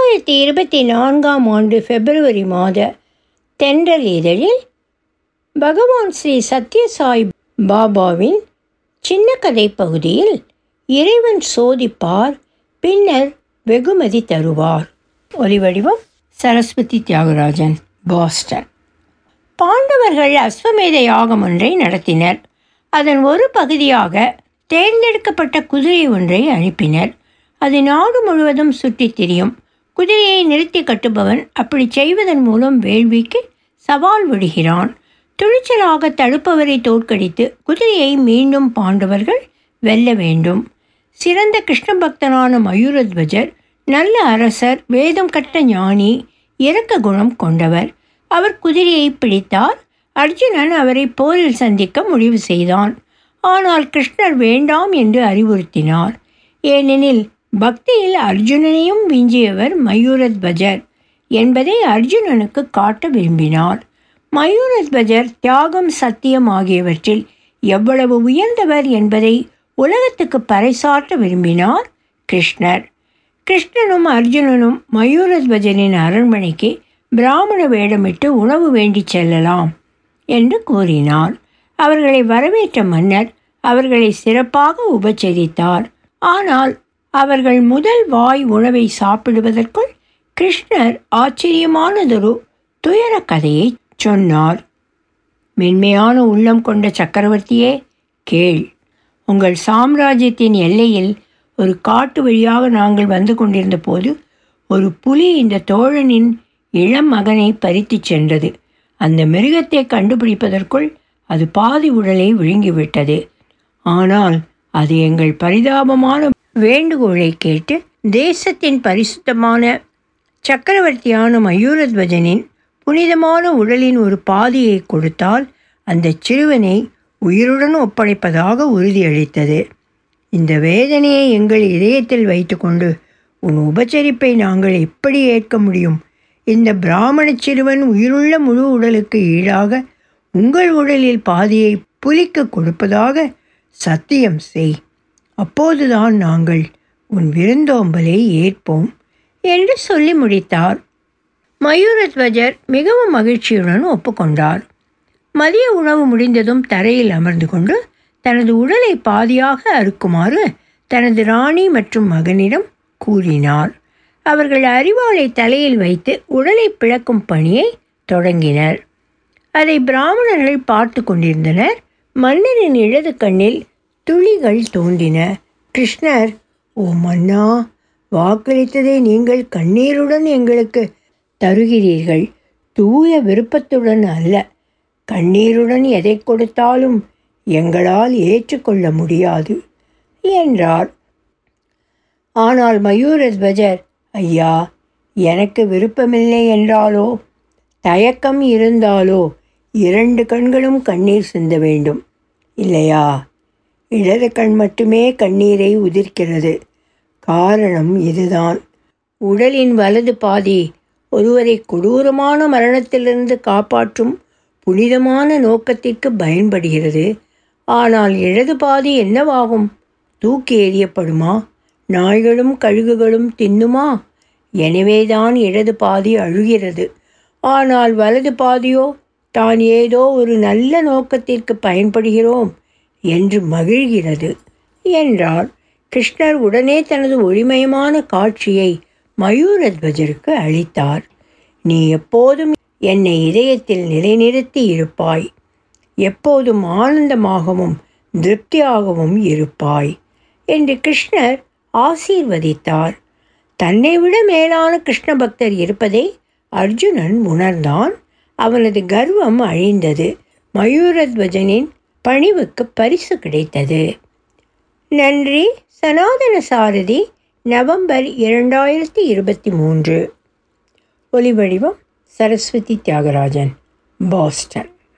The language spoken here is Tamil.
இரண்டாயிரத்தி இருபத்தி நான்காம் ஆண்டு பிப்ரவரி மாத தென்றல் இதழில் பகவான் ஸ்ரீ சத்யசாய் பாபாவின் சின்ன கதை பகுதியில் இறைவன் சோதிப்பார் பின்னர் வெகுமதி தருவார் ஒலிவடிவம் சரஸ்வதி தியாகராஜன் பாஸ்டன் பாண்டவர்கள் அஸ்வமேத யாகம் ஒன்றை நடத்தினர் அதன் ஒரு பகுதியாக தேர்ந்தெடுக்கப்பட்ட குதிரை ஒன்றை அனுப்பினர் அது நாடு முழுவதும் சுற்றித் திரியும் குதிரையை நிறுத்தி கட்டுபவன் அப்படி செய்வதன் மூலம் வேள்விக்கு சவால் விடுகிறான் துணிச்சலாக தடுப்பவரை தோற்கடித்து குதிரையை மீண்டும் பாண்டவர்கள் வெல்ல வேண்டும் சிறந்த கிருஷ்ண பக்தனான மயூரத்வஜர் நல்ல அரசர் வேதம் கட்ட ஞானி இரக்க குணம் கொண்டவர் அவர் குதிரையை பிடித்தார் அர்ஜுனன் அவரை போரில் சந்திக்க முடிவு செய்தான் ஆனால் கிருஷ்ணர் வேண்டாம் என்று அறிவுறுத்தினார் ஏனெனில் பக்தியில் அர்ஜுனனையும் விஞ்சியவர் மயூரத்வஜர் என்பதை அர்ஜுனனுக்கு காட்ட விரும்பினார் மயூரத்வஜர் தியாகம் சத்தியம் ஆகியவற்றில் எவ்வளவு உயர்ந்தவர் என்பதை உலகத்துக்கு பறைசாற்ற விரும்பினார் கிருஷ்ணர் கிருஷ்ணனும் அர்ஜுனனும் மயூரத்வஜனின் அரண்மனைக்கு பிராமண வேடமிட்டு உணவு வேண்டி செல்லலாம் என்று கூறினார் அவர்களை வரவேற்ற மன்னர் அவர்களை சிறப்பாக உபச்சரித்தார் ஆனால் அவர்கள் முதல் வாய் உணவை சாப்பிடுவதற்குள் கிருஷ்ணர் ஆச்சரியமானதொரு துயர கதையை சொன்னார் மென்மையான உள்ளம் கொண்ட சக்கரவர்த்தியே கேள் உங்கள் சாம்ராஜ்யத்தின் எல்லையில் ஒரு காட்டு வழியாக நாங்கள் வந்து கொண்டிருந்த போது ஒரு புலி இந்த தோழனின் இளம் மகனை பறித்துச் சென்றது அந்த மிருகத்தை கண்டுபிடிப்பதற்குள் அது பாதி உடலை விழுங்கிவிட்டது ஆனால் அது எங்கள் பரிதாபமான வேண்டுகோளை கேட்டு தேசத்தின் பரிசுத்தமான சக்கரவர்த்தியான மயூரத்வஜனின் புனிதமான உடலின் ஒரு பாதியை கொடுத்தால் அந்த சிறுவனை உயிருடன் ஒப்படைப்பதாக உறுதியளித்தது இந்த வேதனையை எங்கள் இதயத்தில் வைத்துக்கொண்டு உன் உபச்சரிப்பை நாங்கள் எப்படி ஏற்க முடியும் இந்த பிராமண சிறுவன் உயிருள்ள முழு உடலுக்கு ஈடாக உங்கள் உடலில் பாதியை புலிக்கு கொடுப்பதாக சத்தியம் செய் அப்போதுதான் நாங்கள் உன் விருந்தோம்பலை ஏற்போம் என்று சொல்லி முடித்தார் மயூரத்வஜர் மிகவும் மகிழ்ச்சியுடன் ஒப்புக்கொண்டார் மதிய உணவு முடிந்ததும் தரையில் அமர்ந்து கொண்டு தனது உடலை பாதியாக அறுக்குமாறு தனது ராணி மற்றும் மகனிடம் கூறினார் அவர்கள் அறிவாளை தலையில் வைத்து உடலை பிளக்கும் பணியை தொடங்கினர் அதை பிராமணர்கள் பார்த்து கொண்டிருந்தனர் மன்னரின் இடது கண்ணில் துளிகள் தோன்றின கிருஷ்ணர் ஓ மன்னா வாக்களித்ததை நீங்கள் கண்ணீருடன் எங்களுக்கு தருகிறீர்கள் தூய விருப்பத்துடன் அல்ல கண்ணீருடன் எதை கொடுத்தாலும் எங்களால் ஏற்றுக்கொள்ள முடியாது என்றார் ஆனால் மயூரத்வஜர் ஐயா எனக்கு விருப்பமில்லை என்றாலோ தயக்கம் இருந்தாலோ இரண்டு கண்களும் கண்ணீர் சிந்த வேண்டும் இல்லையா இடது கண் மட்டுமே கண்ணீரை உதிர்க்கிறது காரணம் இதுதான் உடலின் வலது பாதி ஒருவரை கொடூரமான மரணத்திலிருந்து காப்பாற்றும் புனிதமான நோக்கத்திற்கு பயன்படுகிறது ஆனால் இடது பாதி என்னவாகும் தூக்கி எறியப்படுமா நாய்களும் கழுகுகளும் தின்னுமா எனவேதான் இடது பாதி அழுகிறது ஆனால் வலது பாதியோ தான் ஏதோ ஒரு நல்ல நோக்கத்திற்கு பயன்படுகிறோம் என்று மகிழ்கிறது என்றார் கிருஷ்ணர் உடனே தனது ஒளிமயமான காட்சியை மயூரத்வஜருக்கு அளித்தார் நீ எப்போதும் என்னை இதயத்தில் நிலைநிறுத்தி இருப்பாய் எப்போதும் ஆனந்தமாகவும் திருப்தியாகவும் இருப்பாய் என்று கிருஷ்ணர் ஆசீர்வதித்தார் தன்னை விட மேலான கிருஷ்ண பக்தர் இருப்பதை அர்ஜுனன் உணர்ந்தான் அவனது கர்வம் அழிந்தது மயூரத்வஜனின் பணிவுக்கு பரிசு கிடைத்தது நன்றி சனாதன சாரதி நவம்பர் இரண்டாயிரத்தி இருபத்தி மூன்று ஒலிவடிவம் சரஸ்வதி தியாகராஜன் பாஸ்டன்